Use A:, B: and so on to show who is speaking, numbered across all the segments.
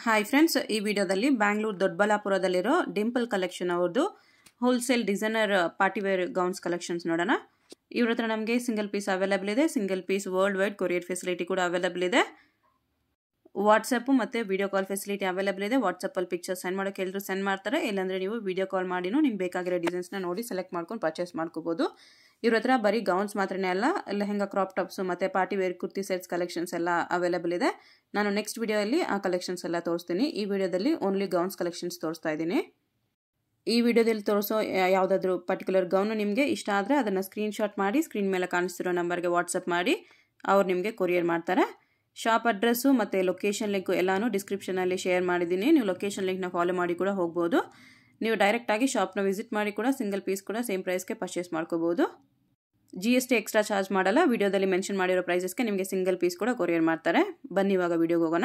A: Hi friends ಈ ವಿಡಿಯೋದಲ್ಲಿ ಬ್ಯಾಂಗ್ಳೂರು ದೊಡ್ಡಬಳ್ಳಾಪುರದಲ್ಲಿರೋ ಡಿಂಪಲ್ ಕಲೆಕ್ಷನ್ ಅವ್ರದ್ದು wholesale designer party wear gowns collections ನೋಡೋಣ ಇವ್ರ ಹತ್ರ ನಮಗೆ ಸಿಂಗಲ್ ಪೀಸ್ ಅವೈಲೇಬಲ್ ಇದೆ single piece world wide courier facility ಕೂಡ ಅವೈಲೇಬಲ್ ಇದೆ ವಾಟ್ಸಪ್ಪು ಮತ್ತು ವಿಡಿಯೋ ಕಾಲ್ ಫೆಸಿಲಿಟಿ ಅವೈಲೇಬಲ್ ಇದೆ ವಾಟ್ಸಪ್ಪಲ್ಲಿ ಪಿಕ್ಚರ್ ಸೆಂಡ್ ಮಾಡೋಕೆ ಎಲ್ಲರೂ ಸೆಂಡ್ ಮಾಡ್ತಾರೆ ಇಲ್ಲಾಂದರೆ ನೀವು ವಿಡಿಯೋ ಕಾಲ್ ಮಾಡಿನೂ ನಿಮ್ಗೆ ಬೇಕಾಗಿರೋ ಡಿಸೈನ್ಸ್ನ ನೋಡಿ ಸೆಲೆಕ್ಟ್ ಮಾಡ್ಕೊಂಡು ಪರ್ಚೇಸ್ ಮಾಡ್ಕೋಬೋದು ಇವ್ರ ಹತ್ರ ಬರೀ ಗೌನ್ಸ್ ಮಾತ್ರನೇ ಅಲ್ಲ ಲೆಹೆಂಗಾ ಕ್ರಾಪ್ ಟಾಪ್ಸು ಮತ್ತು party wear kurti sets collections ಎಲ್ಲ ಅವೈಲೇಬಲ್ ಇದೆ ನಾನು ನೆಕ್ಸ್ಟ್ ವಿಡಿಯೋದಲ್ಲಿ ಆ ಕಲೆಕ್ಷನ್ಸ್ ಎಲ್ಲ ತೋರಿಸ್ತೀನಿ ಈ ವಿಡಿಯೋದಲ್ಲಿ ಓನ್ಲಿ ಗೌನ್ಸ್ ಕಲೆಕ್ಷನ್ಸ್ ತೋರಿಸ್ತಾ ಇದ್ದೀನಿ ಈ ವಿಡಿಯೋದಲ್ಲಿ ತೋರಿಸೋ ಯಾವುದಾದ್ರೂ ಪರ್ಟಿಕ್ಯುಲರ್ ಗೌನು ನಿಮಗೆ ಇಷ್ಟ ಆದರೆ ಅದನ್ನು ಸ್ಕ್ರೀನ್ಶಾಟ್ ಮಾಡಿ ಸ್ಕ್ರೀನ್ ಮೇಲೆ ಕಾಣಿಸ್ತಿರೋ ನಂಬರ್ಗೆ ವಾಟ್ಸಪ್ ಮಾಡಿ ಅವ್ರು ನಿಮಗೆ ಕೊರಿಯರ್ ಮಾಡ್ತಾರೆ ಶಾಪ್ ಅಡ್ರೆಸ್ಸು ಮತ್ತು ಲೊಕೇಶನ್ ಲಿಂಕು ಎಲ್ಲನೂ ಡಿಸ್ಕ್ರಿಪ್ಷನಲ್ಲಿ ಶೇರ್ ಮಾಡಿದ್ದೀನಿ ನೀವು ಲೊಕೇಶನ್ ಲಿಂಕ್ನ ಫಾಲೋ ಮಾಡಿ ಕೂಡ ಹೋಗ್ಬೋದು ನೀವು ಡೈರೆಕ್ಟಾಗಿ ಶಾಪ್ನ ವಿಸಿಟ್ ಮಾಡಿ ಕೂಡ ಸಿಂಗಲ್ ಪೀಸ್ ಕೂಡ ಸೇಮ್ ಪ್ರೈಸ್ಗೆ ಪರ್ಚೇಸ್ ಮಾಡ್ಕೋಬೋದು G S T extra charge ಮಾಡಲ್ಲ ವಿಡಿಯೋದಲ್ಲಿ ಮೆನ್ಷನ್ ಮಾಡಿರೋ ಪ್ರೈಸಸ್ಗೆ ನಿಮಗೆ ಸಿಂಗಲ್ ಪೀಸ್ ಕೂಡ ಕೊರಿಯರ್ ಮಾಡ್ತಾರೆ ಬನ್ನಿ ಇವಾಗ ವಿಡಿಯೋಗೆ ಹೋಗೋಣ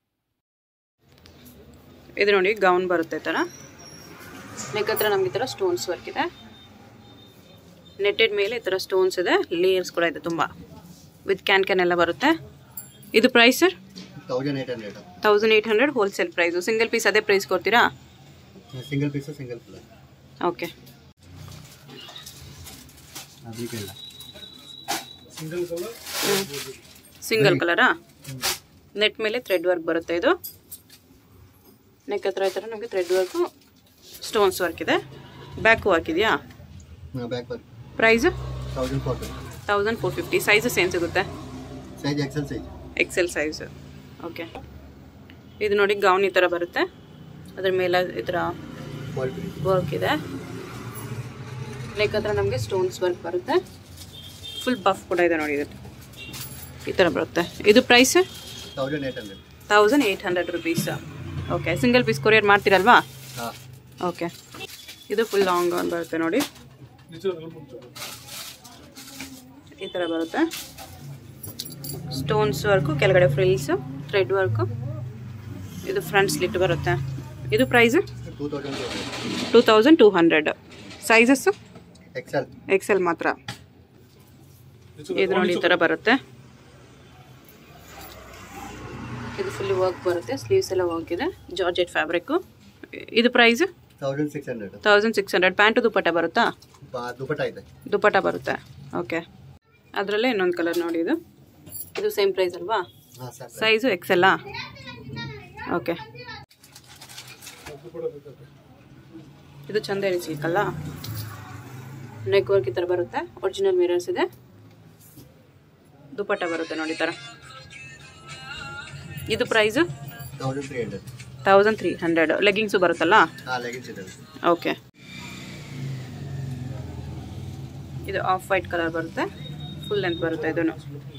A: ಇದು ನೋಡಿ ಗೌನ್ ಬರುತ್ತೆ ಥರ ನೆಕ್ ಹತ್ರ ನಮ್ಗೆ ಈ ಥರ ಸ್ಟೋನ್ಸ್ ವರ್ಕ್ ಇದೆ ನೆಟ್ಟೆಡ್ ಮೇಲೆ ಈ ಥರ ಸ್ಟೋನ್ಸ್ ಇದೆ ಲೇಯರ್ಸ್ ಕೂಡ ಇದೆ ತುಂಬ ವಿತ್ ಕ್ಯಾನ್ ಕ್ಯಾನ್ ಎಲ್ಲ ಬರುತ್ತೆ ಇದು price sir
B: thousand eight hundred
A: thousand eight hundred wholesale price single piece ಅದೇ ಪ್ರೈಸ್ ಕೊಡ್ತೀರಾ
B: single piece single colour
A: okay
B: ಅದಕ್ಕೆಲ್ಲ
A: ಸಿಂಗಲ್ ಕಲರಾ ನೆಟ್ ಮೇಲೆ ಥ್ರೆಡ್ ವರ್ಕ್ ಬರುತ್ತೆ ಇದು ನೆಕ್ ಹತ್ರ ಈ ಥರ ನಮಗೆ ಥ್ರೆಡ್ ವರ್ಕು ಸ್ಟೋನ್ಸ್ ವರ್ಕ್ ಇದೆ ಬ್ಯಾಕು ಹಾಕಿದೆಯಾ
B: back work
A: price
B: thousand four
A: thousand four fifty sizes ಏನು ಸಿಗುತ್ತೆ
B: size XL size
A: XL size okay ಇದು ನೋಡಿ ಗೌನ್ ಈ ಥರ ಬರುತ್ತೆ ಅದ್ರ ಮೇಲೆ ಈ ಥರ
B: ಕ್ವಾಲಿಟಿ
A: ವರ್ಕ್ ಇದೆ ನೆಕ್ ಹತ್ರ ನಮಗೆ ಸ್ಟೋನ್ಸ್ ವರ್ಕ್ ಬರುತ್ತೆ ಫುಲ್ ಬಫ್ ಕೂಡ ಇದೆ ನೋಡಿ ಇದು ಈ ಥರ ಬರುತ್ತೆ ಇದು price
B: thousand eight hundred
A: thousand eight hundred rupees okay single piece courier ಮಾಡ್ತೀರಲ್ವಾ
B: ಹಾಂ
A: ಓಕೆ ಇದು ಫುಲ್ ಲಾಂಗ್ ಗೌನ್ ಬರುತ್ತೆ ನೋಡಿ ಈ ಥರ ಬರುತ್ತೆ ಸ್ಟೋನ್ಸ್ ವರ್ಕು ಕೆಳಗಡೆ ಫ್ರಿಲ್ಸು ಥ್ರೆಡ್ ವರ್ಕು ಇದು ಫ್ರಂಟ್ ಸ್ಲಿಟ್ ಬರುತ್ತೆ ಇದು price
B: two thousand two hundred
A: two thousand two hundred sizes
B: XL
A: XL ಮಾತ್ರ ಇದು ನೋಡಿ ಈ ಥರ ಬರುತ್ತೆ ಇದು ಫುಲ್ ವರ್ಕ್ ಬರುತ್ತೆ ಸ್ಲೀವ್ಸ್ ಎಲ್ಲ ವರ್ಕ್ ಇದೆ ಜಾರ್ಜೆಟ್ ಫ್ಯಾಬ್ರಿಕ್ಕು ಇದು price
B: thousand six hundred
A: thousand six hundred pant dupatta ಬರುತ್ತಾ
B: ದುಪಟ ಇದೆ
A: ದುಪ್ಪಟ್ಟ ಬರುತ್ತೆ ಓಕೆ ಅದರಲ್ಲೇ ಇನ್ನೊಂದು ಕಲರ್ ನೋಡಿ ಇದು ಇದು ಸೇಮ್ ಪ್ರೈಸ್ ಅಲ್ವಾ
B: ಹಾಂ ಸರ್
A: ಸೈಜು ಎಕ್ಸೆಲ್ಲಾ ಓಕೆ ಇದು ಚಂದೇರಿ ಸಿಲ್ಕ್ ಅಲ್ಲ ನೆಕ್ ವರ್ಕ್ ಈ ಥರ ಬರುತ್ತೆ ಒರಿಜಿನಲ್ ಮಿರರ್ಸ್ ಇದೆ ದುಪ್ಪಟ್ಟ ಬರುತ್ತೆ ನೋಡಿ ಈ ಥರ ಇದು price
B: thousand three hundred
A: thousand three hundred leggings ಬರುತ್ತಲ್ಲ
B: ಹಾಂ ಲೆಗಿನ್ಸ್ ಇದ್ದಾವೆ
A: ಓಕೆ ಇದು ಆಫ್ ವೈಟ್ ಕಲರ್ ಬರುತ್ತೆ ಫುಲ್ ಲೆಂತ್ ಬರುತ್ತೆ ಇದನ್ನು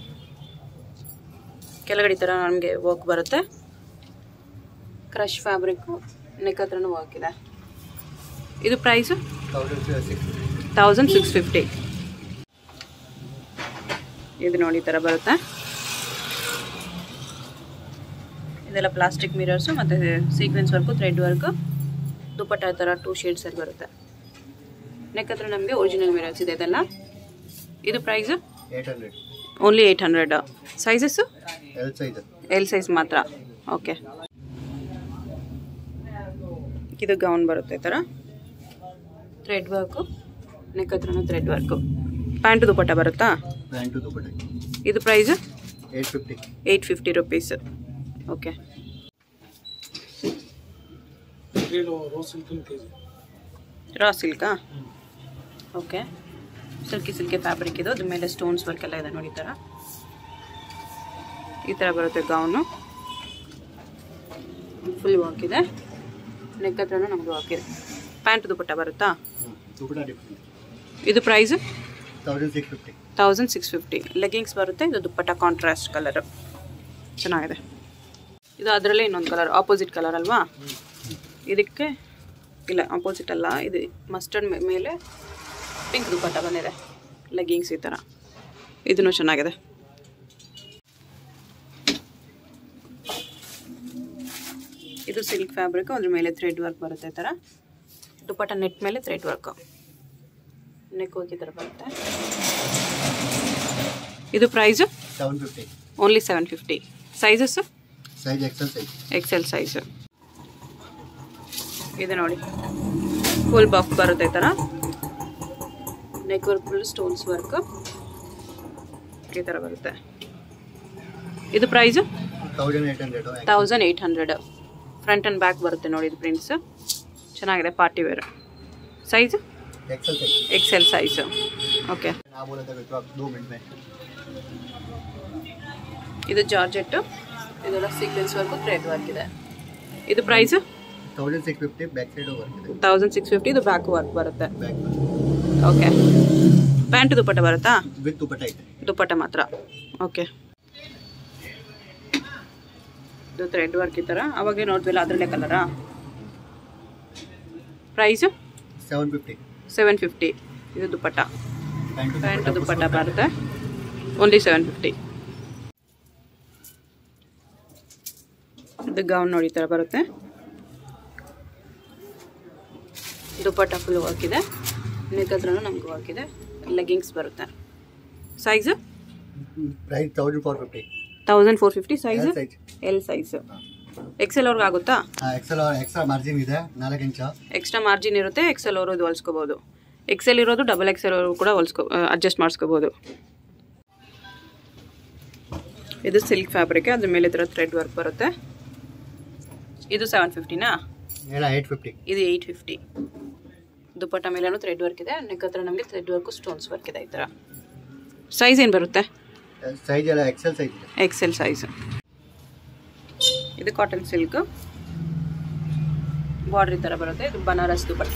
A: ಕೆಳಗಡೆ ಈ ಥರ ನಮಗೆ ವರ್ಕ್ ಬರುತ್ತೆ ಕ್ರಶ್ ಫ್ಯಾಬ್ರಿಕ್ಕು ನೆಕ್ ಹತ್ರನೂ ವರ್ಕ್ ಇದೆ ಇದು price
B: thousand six
A: thousand six fifty ಇದು ನೋಡಿ ಈ ಥರ ಬರುತ್ತೆ ಇದೆಲ್ಲ ಪ್ಲಾಸ್ಟಿಕ್ ಮಿರರ್ಸು ಮತ್ತು sequins work thread work dupatta ಈ ಥರ ಟೂ ಶೇಡ್ಸಲ್ಲಿ ಬರುತ್ತೆ ನೆಕ್ ಹತ್ರ ನಮಗೆ ಒರಿಜಿನಲ್ ಮಿರರ್ಸ್ ಇದೆ ಇದೆಲ್ಲ ಇದು price
B: eight hundred
A: only eight hundred sizes
B: L size
A: L size ಮಾತ್ರ ಓಕೆ ಇದು ಗೌನ್ ಬರುತ್ತೆ ಈ ಥರ ಥ್ರೆಡ್ ವರ್ಕು ನೆಕ್ ಹತ್ರನೂ ಥ್ರೆಡ್ ವರ್ಕು ಪ್ಯಾಂಟು ದುಪ್ಪಟ್ಟ ಬರುತ್ತಾ
B: ಪ್ಯಾಂಟು ದುಪಟ
A: ಇದು price
B: eight fifty
A: eight fifty rupees okay raw ಸಿಲ್ಕಾ ಓಕೆ ಸಿಲ್ಕಿ ಸಿಲ್ಕಿ ಫ್ಯಾಬ್ರಿಕ್ ಇದು ಅದ್ರ ಮೇಲೆ ಸ್ಟೋನ್ಸ್ ವರ್ಕ್ ಎಲ್ಲ ಇದೆ ನೋಡಿ ಈ ಥರ ಈ ಥರ ಬರುತ್ತೆ ಗೌನು ಫುಲ್ ವರ್ಕ್ ಇದೆ ನೆಕ್ ಹತ್ರನೂ ನಮಗೆ ವರ್ಕ್ ಇದೆ ಪ್ಯಾಂಟ್ ದುಪ್ಪಟ್ಟ ಬರುತ್ತಾ
B: ಹ್ಞೂ ದುಪಟ ಡಿಫ್ರೆಂಟ್
A: ಇದು price
B: thousand six fifty
A: thousand six fifty leggings ಬರುತ್ತೆ ಇದು ದುಪ್ಪಟ್ಟ ಕಾಂಟ್ರಾಸ್ಟ್ ಕಲರ್ ಚೆನ್ನಾಗಿದೆ ಇದು ಅದರಲ್ಲೇ ಇನ್ನೊಂದು ಕಲರ್ ಆಪೋಸಿಟ್ ಕಲರ್ ಅಲ್ವಾ ಇದಕ್ಕೆ ಇಲ್ಲ ಆಪೋಸಿಟ್ ಅಲ್ಲ ಇದು ಮಸ್ಟರ್ಡ್ ಮೇಲೆ ಪಿಂಕ್ ದುಪ್ಪಟ್ಟ ಬಂದಿದೆ ಲೆಗ್ಗಿಂಗ್ಸ್ ಈ ಥರ ಇದನ್ನು ಚೆನ್ನಾಗಿದೆ ಇದು ಸಿಲ್ಕ್ ಫ್ಯಾಬ್ರಿಕ್ ಅದ್ರ ಮೇಲೆ ಥ್ರೆಡ್ ವರ್ಕ್ ಬರುತ್ತೆ ಈ ಥರ ದುಪ್ಪಟ್ಟ ನೆಟ್ ಮೇಲೆ ಥ್ರೆಡ್ ವರ್ಕು ನೆಕ್ ಹೋಗಿ ಈ ಥರ ಬರುತ್ತೆ ಇದು price
B: seven fifty
A: only seven fifty sizes
B: size XL size
A: XL size ಇದೆ ನೋಡಿ ಫುಲ್ ಬಫ್ ಬರುತ್ತೆ ಈ ಥರ neck work full stones work ಈ ಥರ ಬರುತ್ತೆ ಇದು price
B: thousand eight hundred
A: thousand eight hundred front and back ಬರುತ್ತೆ ನೋಡಿ ಇದು ಪ್ರಿಂಟ್ಸ್ ಚೆನ್ನಾಗಿದೆ party wear size
B: XL size
A: XL size okay
B: ना बोला था तो आप दो मिनट में
A: ಇದು ಜಾರ್ಜೆಟ್ಟು ಇದೆಲ್ಲ ಸೀಕ್ವೆನ್ಸ್ ವರ್ಕು ಥ್ರೆಡ್ ವರ್ಕ್ ಇದೆ ಇದು price
B: thousand six fifty back side work ಇದೆ
A: ತೌಸಂಡ್ ಸಿಕ್ಸ್ ಫಿಫ್ಟಿ ಇದು ಬ್ಯಾಕ್ ವರ್ಕ್ ಬರುತ್ತೆ
B: ಬ್ಯಾಕ್
A: ಓಕೆ ಪ್ಯಾಂಟ್ ದುಪ್ಪಟ್ಟ ಬರುತ್ತಾ
B: ವಿತ್ ದುಪಟ್ಟ ಇದೆ
A: ದುಪ್ಪಟ್ಟ ಮಾತ್ರ ಓಕೆ ಇದು ಥ್ರೆಡ್ ವರ್ಕ್ ಈ ಥರ ಅವಾಗೇ ನೋಡಿದ್ವಿಲ್ಲ ಅದರಲ್ಲೇ ಕಲರಾ price
B: seven fifty
A: seven fifty ಇದು ದುಪ್ಪಟ್ಟ
B: ಪ್ಯಾಂಟ್
A: ಪ್ಯಾಂಟ್ ದುಪ್ಪಟ್ಟ ಬರುತ್ತೆ ಓನ್ಲಿ ಸೆವೆನ್ ಫಿಫ್ಟಿ ಇದು ಗೌನ್ ನೋಡಿ ಈ ಥರ ಬರುತ್ತೆ ದುಪ್ಪಟ್ಟ ಫುಲ್ ವರ್ಕ್ ಇದೆ ನೆಕ್ ಹತ್ರನೂ ನಮ್ಗೆ ವರ್ಕ್ ಇದೆ ಲೆಗ್ಗಿಂಗ್ಸ್ ಬರುತ್ತೆ size
B: price thousand four fifty
A: thousand four fifty size
B: size
A: L size XL ಅವ್ರಿಗೆ ಆಗುತ್ತಾ
B: ಎಕ್ಸೆಲ್ ಎಕ್ಸ್ಟ್ರಾ ಮಾರ್ಜಿನ್ ಇದೆ ನಾಲ್ಕು ಇಂಚ
A: ಎಕ್ಸ್ಟ್ರಾ ಮಾರ್ಜಿನ್ ಇರುತ್ತೆ ಎಕ್ಸೆಲ್ ಅವರು ಇದು ಹೊಲ್ಸ್ಕೋಬೋದು ಎಕ್ಸೆಲ್ ಇರೋದು ಡಬಲ್ ಎಕ್ಸೆಲ್ ಅವರು ಕೂಡ ಹೊಲ್ಸ್ಕೊ ಅಡ್ಜಸ್ಟ್ ಮಾಡಿಸ್ಕೋಬೋದು ಇದು ಸಿಲ್ಕ್ ಫ್ಯಾಬ್ರಿಕ್ ಅದ್ರ ಮೇಲೆ ಈ ಥರ ಥ್ರೆಡ್ ವರ್ಕ್ ಬರುತ್ತೆ ಇದು ಸೆವೆನ್ ಫಿಫ್ಟಿನಾ
B: ಎಲ್ಲ ಏಯ್ಟ್ ಫಿಫ್ಟಿ
A: ಇದು ಏಯ್ಟ್ ಫಿಫ್ಟಿ ದುಪ್ಪಟ್ಟ ಮೇಲೇನೂ ಥ್ರೆಡ್ ವರ್ಕ್ ಇದೆ ನೆಕ್ ಹತ್ರ ನಮಗೆ ಥ್ರೆಡ್ ವರ್ಕು ಸ್ಟೋನ್ಸ್ ವರ್ಕ್ ಇದೆ ಈ ಥರ ಸೈಜ್ ಏನು ಬರುತ್ತೆ
B: ಸೈಜ್ ಎಲ್ಲ ಎಕ್ಸೆಲ್ ಸೈಜ್ ಇದೆ
A: ಎಕ್ಸೆಲ್ ಸೈಜ್ ಇದು ಕಾಟನ್ ಸಿಲ್ಕ್ ಬಾರ್ಡ್ರ್ ಈ ಥರ ಬರುತ್ತೆ ಇದು ಬನಾರಸ್ ದುಪ್ಪಟ್ಟ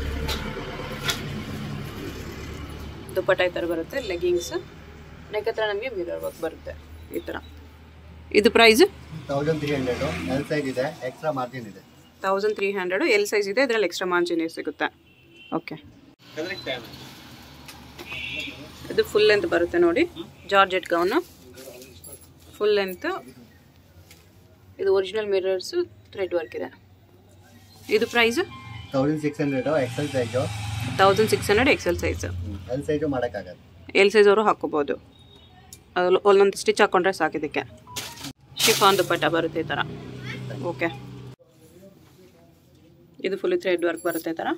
A: ದುಪ್ಪಟ್ಟ ಈ ಥರ ಬರುತ್ತೆ ಲೆಗಿಂಗ್ಸ್ ನೆಕ್ ಹತ್ರ ನಮಗೆ ಮಿರರ್ ವರ್ಕ್ ಬರುತ್ತೆ ಈ ಥರ ಇದು price
B: thousand three hundred L size ಇದೆ ಎಕ್ಸ್ಟ್ರಾ ಮಾರ್ಜಿನ್ ಇದೆ
A: thousand three hundred L size ಇದೆ ಇದರಲ್ಲಿ ಎಕ್ಸ್ಟ್ರಾ ಮಾರ್ಜಿನ್ ಸಿಗುತ್ತೆ ಓಕೆ ಇದು ಫುಲ್ ಲೆಂತ್ ಬರುತ್ತೆ ನೋಡಿ ಜಾರ್ಜೆಟ್ ಗೌನು ಫುಲ್ ಲೆಂತ್ ಇದು ಒರಿಜಿನಲ್ ಮಿರರ್ಸು ಥ್ರೆಡ್ ವರ್ಕ್ ಇದೆ ಇದು price
B: thousand six hundred XL size
A: thousand six hundred XL size
B: L size ಮಾಡೋಕ್ಕಾಗಲ್ಲ
A: ಎಲ್ ಸೈಜ್ ಅವರು ಹಾಕ್ಕೋಬೋದು ಅದ್ರಲ್ಲಿ ಒಂದೊಂದು ಸ್ಟಿಚ್ ಹಾಕ್ಕೊಂಡ್ರೆ ಸಾಕಿದ್ದಕ್ಕೆ ಶಿಫಾನ್ ದುಪ್ಪಟ್ಟ ಬರುತ್ತೆ ಈ ಥರ ಓಕೆ ಇದು ಫುಲ್ ಥ್ರೆಡ್ ವರ್ಕ್ ಬರುತ್ತೆ ಈ ಥರ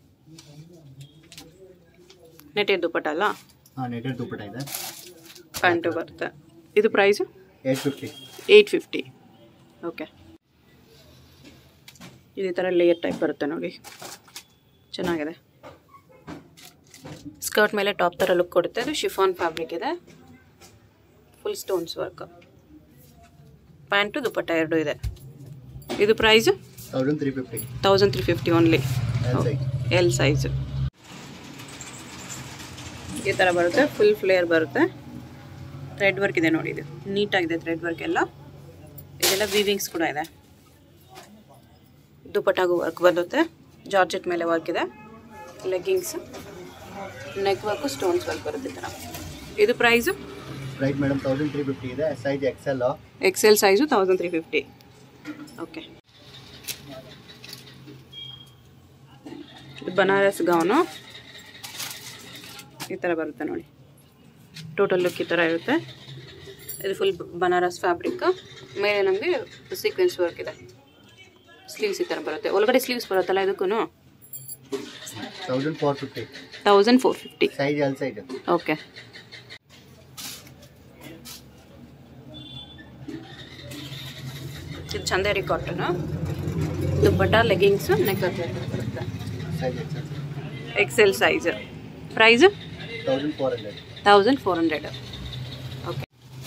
A: ನೆಟೆಡ್ ದುಪ್ಪಟ್ಟ ಅಲ್ಲ
B: ಹಾಂ ನೆಟೆಡ್ ದುಪಟ್ಟ ಇದೆ
A: ಪ್ಯಾಂಟು ಬರುತ್ತೆ ಇದು price
B: eight fifty
A: eight fifty okay ಇದೇ ಥರ ಲೇಯರ್ ಟೈಪ್ ಬರುತ್ತೆ ನೋಡಿ ಚೆನ್ನಾಗಿದೆ ಸ್ಕರ್ಟ್ ಮೇಲೆ ಟಾಪ್ ಥರ ಲುಕ್ ಕೊಡುತ್ತೆ ಅದು ಶಿಫಾನ್ ಫ್ಯಾಬ್ರಿಕ್ ಇದೆ full stones work pant dupatta ಎರಡು ಇದೆ ಇದು price
B: thousand three fifty
A: thousand three fifty only
B: L size
A: L size ಈ ಥರ ಬರುತ್ತೆ ಫುಲ್ ಫ್ಲೇಯರ್ ಬರುತ್ತೆ ಥ್ರೆಡ್ ವರ್ಕ್ ಇದೆ ನೋಡಿ ಇದು ನೀಟಾಗಿದೆ ಥ್ರೆಡ್ ವರ್ಕ್ ಎಲ್ಲ ಇದೆಲ್ಲ ವೀವಿಂಗ್ಸ್ ಕೂಡ ಇದೆ ದುಪಟ್ಟಾಗೂ ವರ್ಕ್ ಬರುತ್ತೆ ಜಾರ್ಜೆಟ್ ಮೇಲೆ ವರ್ಕ್ ಇದೆ leggings neck work stones work ಬರುತ್ತೆ ಈ ಥರ ಇದು price
B: price madam thousand three fifty ಇದೆ size XL
A: XL size thousand three fifty okay ಇದು ಬನಾರಸ್ ಗೌನು ಈ ಥರ ಬರುತ್ತೆ ನೋಡಿ ಟೋಟಲ್ ಲುಕ್ ಈ ಥರ ಇರುತ್ತೆ ಇದು ಫುಲ್ ಬನಾರಸ್ ಫ್ಯಾಬ್ರಿಕ್ ಮೇಲೆ ನಮಗೆ ಸೀಕ್ವೆನ್ಸ್ ವರ್ಕ್ ಇದೆ ಸ್ಲೀವ್ಸ್ ಈ ಥರ ಬರುತ್ತೆ ಒಳಗಡೆ ಸ್ಲೀವ್ಸ್ ಬರುತ್ತಲ್ಲ ಇದಕ್ಕೂ
B: thousand four fifty
A: thousand four fifty
B: size L size
A: okay ಇದು Chanderi cotton dupatta leggings neck ಬರುತ್ತೆ
B: size XL
A: XL size price
B: thousand four hundred
A: thousand four hundred okay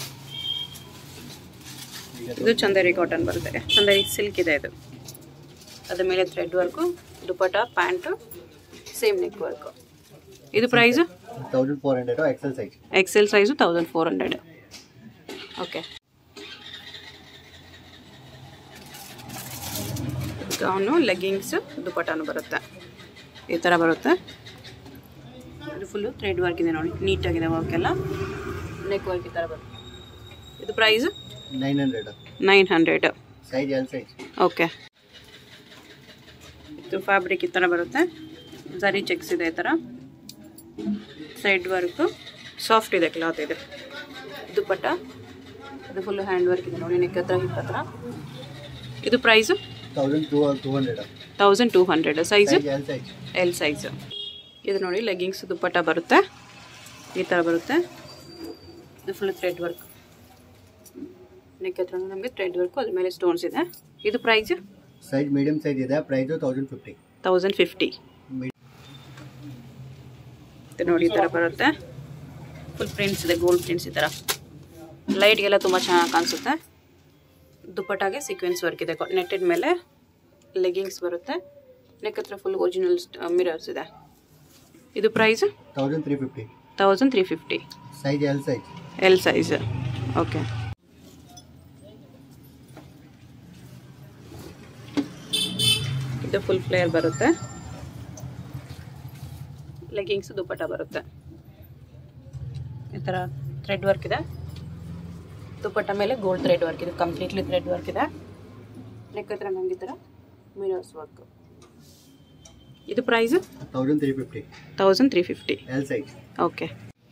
A: ಇದು ಚಂದೇರಿ ಕಾಟನ್ ಬರುತ್ತೆ ಚಂದೇರಿ ಸಿಲ್ಕ್ ಇದೆ ಇದು ಅದ್ರ ಮೇಲೆ thread work dupatta pant same neck work ಇದು price
B: thousand four hundred XL size
A: XL size thousand four hundred okay gown leggings ದುಪಟ್ಟಾನು ಬರುತ್ತೆ ಈ ಥರ ಬರುತ್ತೆ ಇದು ಫುಲ್ಲು ಥ್ರೆಡ್ ವರ್ಕ್ ಇದೆ ನೋಡಿ ನೀಟಾಗಿದೆ ವರ್ಕ್ ಎಲ್ಲ ನೆಕ್ ವರ್ಕ್ ಈ ಥರ ಬರುತ್ತೆ ಇದು price
B: nine hundred
A: nine hundred
B: size L size
A: okay ಇದು ಫ್ಯಾಬ್ರಿಕ್ ಈ ಥರ ಬರುತ್ತೆ ಜರಿ ಚೆಕ್ಸ್ ಇದೆ ಈ ಥರ ಸೈಡ್ ವರ್ಕು ಸಾಫ್ಟ್ ಇದೆ ಕ್ಲಾತ್ ಇದೆ ದುಪ್ಪಟ್ಟ ಅದು ಫುಲ್ ಹ್ಯಾಂಡ್ ವರ್ಕ್ ಇದೆ ನೋಡಿ ನೆಕ್ ಹತ್ರ ಹಿಪ್ ಹತ್ರ ಇದು price
B: thousand two two hundred
A: thousand two hundred size
B: size L size
A: L size ಇದು ನೋಡಿ ಲೆಗ್ಗಿಂಗ್ಸ್ ದುಪ್ಪಟ್ಟ ಬರುತ್ತೆ ಈ ಥರ ಬರುತ್ತೆ ಇದು ಫುಲ್ ಥ್ರೆಡ್ ವರ್ಕ್ ನೆಕ್ ಹತ್ರ ನಮಗೆ ಥ್ರೆಡ್ ವರ್ಕು ಅದ್ರ ಮೇಲೆ ಸ್ಟೋನ್ಸ್ ಇದೆ ಇದು ಪ್ರೈಸ್
B: ಸೈಜ್ ಮೀಡಿಯಂ ಸೈಜ್ ಇದೆ price thousand fifty
A: thousand fifty ಇದು ನೋಡಿ ಈ ಥರ ಬರುತ್ತೆ ಫುಲ್ ಪ್ರಿಂಟ್ಸ್ ಇದೆ ಗೋಲ್ಡ್ ಪ್ರಿಂಟ್ಸ್ ಈ ಥರ ಲೈಟ್ಗೆಲ್ಲ ತುಂಬ ಚೆನ್ನಾಗಿ ಕಾಣಿಸುತ್ತೆ ದುಪ್ಪಟ್ಟಾಗೆ ಸೀಕ್ವೆನ್ಸ್ ವರ್ಕ್ ಇದೆ ನೆಟ್ಟೆಡ್ ಮೇಲೆ ಲೆಗ್ಗಿಂಗ್ಸ್ ಬರುತ್ತೆ ನೆಕ್ ಹತ್ರ ಫುಲ್ ಒರಿಜಿನಲ್ ಮಿರರ್ಸ್ ಇದೆ ಇದು price
B: thousand three fifty
A: thousand three fifty
B: size L size
A: L size okay ಇದು ಫುಲ್ ಫ್ಲೇಯರ್ ಬರುತ್ತೆ ಲೆಗ್ಗಿಂಗ್ಸ್ ದುಪ್ಪಟ್ಟ ಬರುತ್ತೆ ಈ ಥರ ಥ್ರೆಡ್ ವರ್ಕ್ ಇದೆ ದುಪ್ಪಟ್ಟ ಮೇಲೆ ಗೋಲ್ಡ್ ಥ್ರೆಡ್ ವರ್ಕ್ ಇದೆ ಕಂಪ್ಲೀಟ್ಲಿ ಥ್ರೆಡ್ ವರ್ಕ್ ಇದೆ ನೆಕ್ ಹತ್ರ ನಂಗೆ ಈ ಥರ ಮಿರರ್ಸ್ ವರ್ಕ್ ಇದು price
B: thousand three fifty
A: thousand three fifty
B: L size
A: okay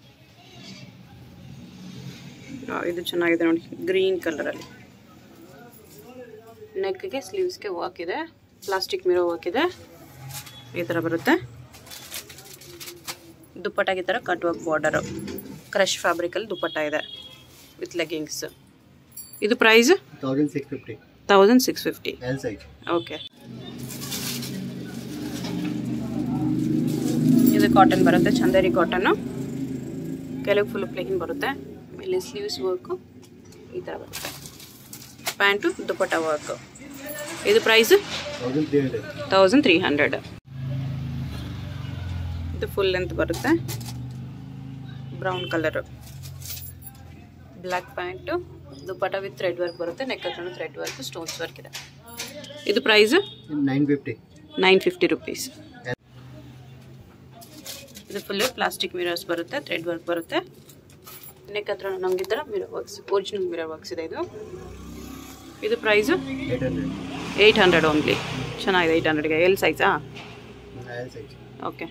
A: ಇದು ಚೆನ್ನಾಗಿದೆ ನೋಡಿ ಗ್ರೀನ್ ಕಲರಲ್ಲಿ ನೆಕ್ಗೆ ಸ್ಲೀವ್ಸ್ಗೆ ವರ್ಕ್ ಇದೆ ಪ್ಲಾಸ್ಟಿಕ್ ಮಿರೋ ವರ್ಕ್ ಇದೆ ಈ ಥರ ಬರುತ್ತೆ ದುಪ್ಪಟ್ಟಾಗಿ ಈ ಥರ ಕಟ್ ವರ್ಕ್ ಬಾರ್ಡರು ಕ್ರಶ್ ಫ್ಯಾಬ್ರಿಕಲ್ಲಿ ದುಪ್ಪಟ್ಟ ಇದೆ ವಿತ್ ಲೆಗ್ಗಿಂಗ್ಸ್ ಇದು price
B: thousand six fifty
A: thousand six fifty
B: L size
A: okay ಇದು ಕಾಟನ್ ಬರುತ್ತೆ ಚಂದೇರಿ ಕಾಟನ್ನು ಕೆಲವು ಫುಲ್ ಪ್ಲೇನ್ ಬರುತ್ತೆ ಮೇಲೆ ಸ್ಲೀವ್ಸ್ ವರ್ಕು ಈ ಥರ ಬರುತ್ತೆ ಪ್ಯಾಂಟು ದುಪ್ಪಟ್ಟ ವರ್ಕು ಇದು price
B: thousand three hundred
A: thousand three hundred ಇದು ಫುಲ್ ಲೆಂತ್ ಬರುತ್ತೆ brown colour black pant dupatta with thread work ಬರುತ್ತೆ ನೆಕ್ ಹತ್ರ ಥ್ರೆಡ್ ವರ್ಕ್ ಸ್ಟೋನ್ಸ್ ವರ್ಕ್ ಇದೆ ಇದು price
B: nine fifty
A: nine fifty rupees ಇದು ಫುಲ್ಲು ಪ್ಲಾಸ್ಟಿಕ್ ಮಿರರ್ಸ್ ಬರುತ್ತೆ thread work ಬರುತ್ತೆ neck ಹತ್ರ ನಮ್ಗೆ ಈ ಥರ mirror works original mirror works ಇದೆ ಇದು ಇದು price
B: eight hundred
A: eight hundred only ಚೆನ್ನಾಗಿದೆ ಏಯ್ಟ್ ಹಂಡ್ರೆಡ್ಗೆ ಎಲ್ ಸೈಜಾ
B: ಎಲ್ ಸೈಜ್
A: ಓಕೆ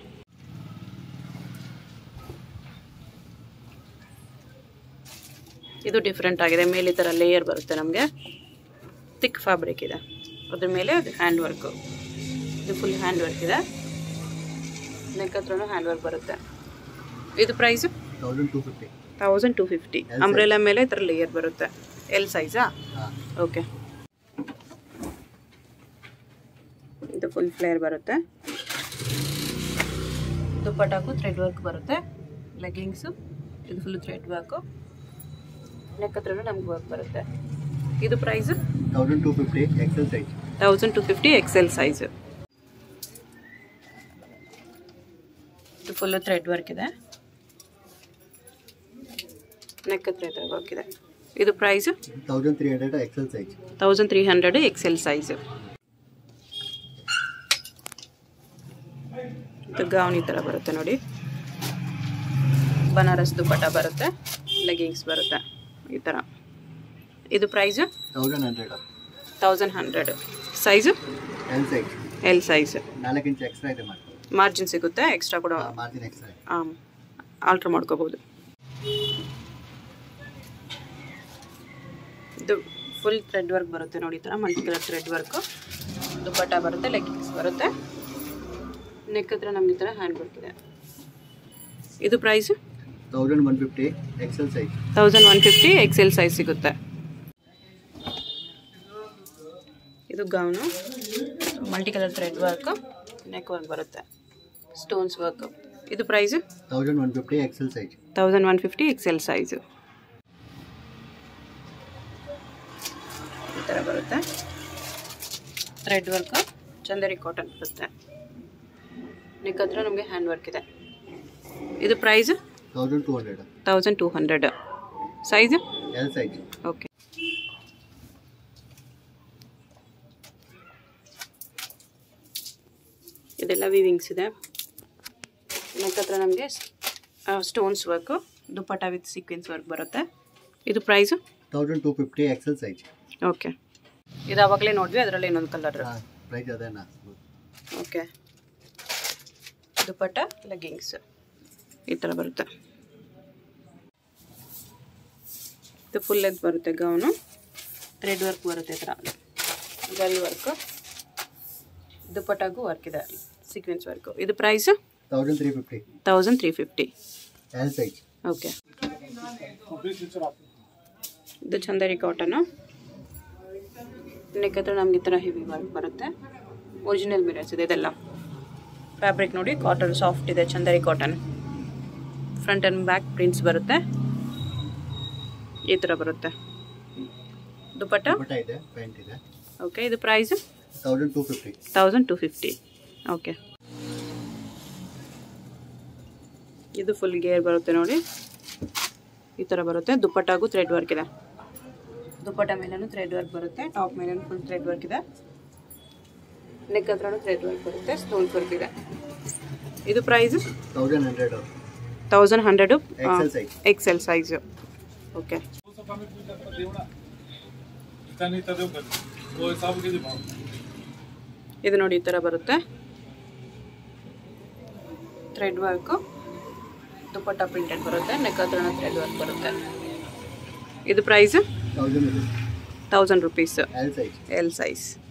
A: ಇದು ಡಿಫ್ರೆಂಟ್ ಆಗಿದೆ ಮೇಲೆ ಈ ಥರ ಲೇಯರ್ ಬರುತ್ತೆ ನಮಗೆ ಥಿಕ್ ಫ್ಯಾಬ್ರಿಕ್ ಇದೆ ಅದ್ರ ಮೇಲೆ ಅದು ಹ್ಯಾಂಡ್ ವರ್ಕು ಇದು ಫುಲ್ ಹ್ಯಾಂಡ್ ವರ್ಕ್ ಇದೆ ನೆಕ್ ಹತ್ರನೂ ಹ್ಯಾಂಡ್ ವರ್ಕ್ ಬರುತ್ತೆ ಇದು price
B: thousand two fifty
A: thousand two fifty
B: L size.
A: Umbrella ಮೇಲೆ ಈ ಥರ ಲೇಯರ್ ಬರುತ್ತೆ ಎಲ್ ಸೈಜಾ
B: ಹಾಂ
A: ಓಕೆ ಇದು ಫುಲ್ ಫ್ಲೇರ್ ಬರುತ್ತೆ ದುಪ್ಪಟ್ಟಾಕು ಥ್ರೆಡ್ ವರ್ಕ್ ಬರುತ್ತೆ ಲೆಗ್ಗಿಂಗ್ಸು ಇದು ಫುಲ್ ಥ್ರೆಡ್ ವರ್ಕು ನೆಕ್ ಹತ್ರನೂ ನಮ್ಗೆ ವರ್ಕ್ ಬರುತ್ತೆ ಇದು price
B: thousand two fifty XL size
A: thousand two fifty XL size ಇದು ಫುಲ್ಲು ಥ್ರೆಡ್ ವರ್ಕ್ ಇದೆ ನೆಕ್ ಹತ್ರ ಈ ಥರ ವರ್ಕ್ ಇದೆ ಇದು price
B: thousand three hundred XL size
A: thousand three hundred XL size ಇದು ಗೌನ್ ಈ ಥರ ಬರುತ್ತೆ ನೋಡಿ ಬನಾರಸ್ ದುಪ್ಪಟ್ಟ ಬರುತ್ತೆ ಲೆಗಿಂಗ್ಸ್ ಬರುತ್ತೆ ಈ ಥರ ಇದು price
B: thousand hundred
A: thousand hundred size
B: L size
A: L size
B: ನಾಲ್ಕು ಇಂಚ್ ಎಕ್ಸ್ಟ್ರಾ ಇದೆ ಮಾಡಿ
A: ಮಾರ್ಜಿನ್ ಸಿಗುತ್ತೆ ಎಕ್ಸ್ಟ್ರಾ ಕೂಡ
B: ಮಾರ್ಜಿನ್ ಎಕ್ಸ್ಟ್ರಾ ಇದೆ
A: ಆಲ್ಟ್ರ್ ಮಾಡ್ಕೋಬೋದು ಇದು ಫುಲ್ ಥ್ರೆಡ್ ವರ್ಕ್ ಬರುತ್ತೆ ನೋಡಿ ಈ ಥರ multi colour thread work dupatta ಬರುತ್ತೆ ಲೆಗ್ಗಿಂಗ್ಸ್ ಬರುತ್ತೆ ನೆಕ್ ಹತ್ರ ನಮ್ಗೆ ಈ ಥರ ಹ್ಯಾಂಡ್ ವರ್ಕ್ ಇದೆ ಇದು price
B: thousand one fifty XL size
A: thousand one fifty XL size ಸಿಗುತ್ತೆ ಇದು gown multi colour thread work neck work ಬರುತ್ತೆ ಸ್ಟೋನ್ಸ್ ವರ್ಕ್ ಇದು price
B: thousand one fifty XL size
A: thousand one fifty XL size ಈ ಥರ ಬರುತ್ತೆ thread work Chanderi cotton ಬರುತ್ತೆ neck ಹತ್ರ ನಮಗೆ ಹ್ಯಾಂಡ್ ವರ್ಕ್ ಇದೆ ಇದು price
B: thousand two hundred
A: thousand two hundred size
B: L size
A: okay ಇದೆಲ್ಲ ವಿವಿಂಗ್ಸ್ ಇದೆ ನೆಕ್ ಹತ್ರ ನಮಗೆ stones work dupatta with sequence work ಬರುತ್ತೆ ಇದು price
B: thousand two fifty XL size
A: okay ಇದು ಆವಾಗಲೇ ನೋಡಿದ್ವಿ ಅದರಲ್ಲಿ ಇನ್ನೊಂದು ಕಲರ್
B: ಹಾಂ ಪ್ರೈಸ್ ಅದೇನಾ
A: ಓಕೆ ದುಪ್ಪಟ್ಟ ಲೆಗ್ಗಿಂಗ್ಸ್ ಈ ಥರ ಬರುತ್ತೆ ಇದು ಫುಲ್ ಲೆಂತ್ ಬರುತ್ತೆ ಗೌನು ಥ್ರೆಡ್ ವರ್ಕ್ ಬರುತ್ತೆ ಈ ಥರ ಗರಿ ವರ್ಕ್ ದುಪ್ಪಟ್ಟಾಗೂ ವರ್ಕ್ ಇದೆ ಸೀಕ್ವೆನ್ಸ್ ವರ್ಕು ಇದು price
B: thousand three fifty
A: thousand three fifty
B: L size
A: okay ಇದು ಚಂದೇರಿ ಕಾಟನು ನೆಕ್ ಹತ್ರ ನಮ್ಗೆ ಈ ಥರ ಹೆವಿ ವರ್ಕ್ ಬರುತ್ತೆ ಒರಿಜಿನಲ್ ಮಿರರ್ಸ್ ಇದೆ ಇದೆಲ್ಲ ಫ್ಯಾಬ್ರಿಕ್ ನೋಡಿ ಕಾಟನ್ ಸಾಫ್ಟ್ ಇದೆ Chanderi cotton front and back prints ಬರುತ್ತೆ ಈ ಥರ ಬರುತ್ತೆ ದುಪ್ಪಟ್ಟ
B: ಪುಟ ಇದೆ ಪ್ಯಾಂಟ್ ಇದೆ
A: ಓಕೆ ಇದು price
B: thousand two fifty
A: thousand two fifty okay ಇದು ಫುಲ್ ಗೇರ್ ಬರುತ್ತೆ ನೋಡಿ ಈ ಥರ ಬರುತ್ತೆ ದುಪ್ಪಟ್ಟಾಗೂ ಥ್ರೆಡ್ ವರ್ಕ್ ಇದೆ ದುಪ್ಪಟ್ಟ ಮೇಲೂ ಥ್ರೆಡ್ ವರ್ಕ್ ಬರುತ್ತೆ ಟಾಪ್ ಮೇಲೂ ಫುಲ್ ಥ್ರೆಡ್ ವರ್ಕ್ ಇದೆ ನೆಕ್ ಹತ್ರನೂ ಥ್ರೆಡ್ ವರ್ಕ್ ಬರುತ್ತೆ ಸ್ಟೋನ್ಸ್ ವರ್ಕ್ ಇದೆ ಇದು price
B: thousand hundred
A: thousand hundred
B: XL size
A: XL size okay ಇದು ನೋಡಿ ಈ ಥರ ಬರುತ್ತೆ ಥ್ರೆಡ್ ವರ್ಕು ದುಪ್ಪಟ್ಟ ಪ್ರಿಂಟೆಡ್ ಬರುತ್ತೆ ನೆಕ್ ಹತ್ರ ಥ್ರೆಡ್ ವರ್ಕ್ ಬರುತ್ತೆ ಇದು ಪ್ರೈಸ್
B: ತೌಸಂಡ್ ಇದೆ
A: thousand rupees
B: L size
A: L size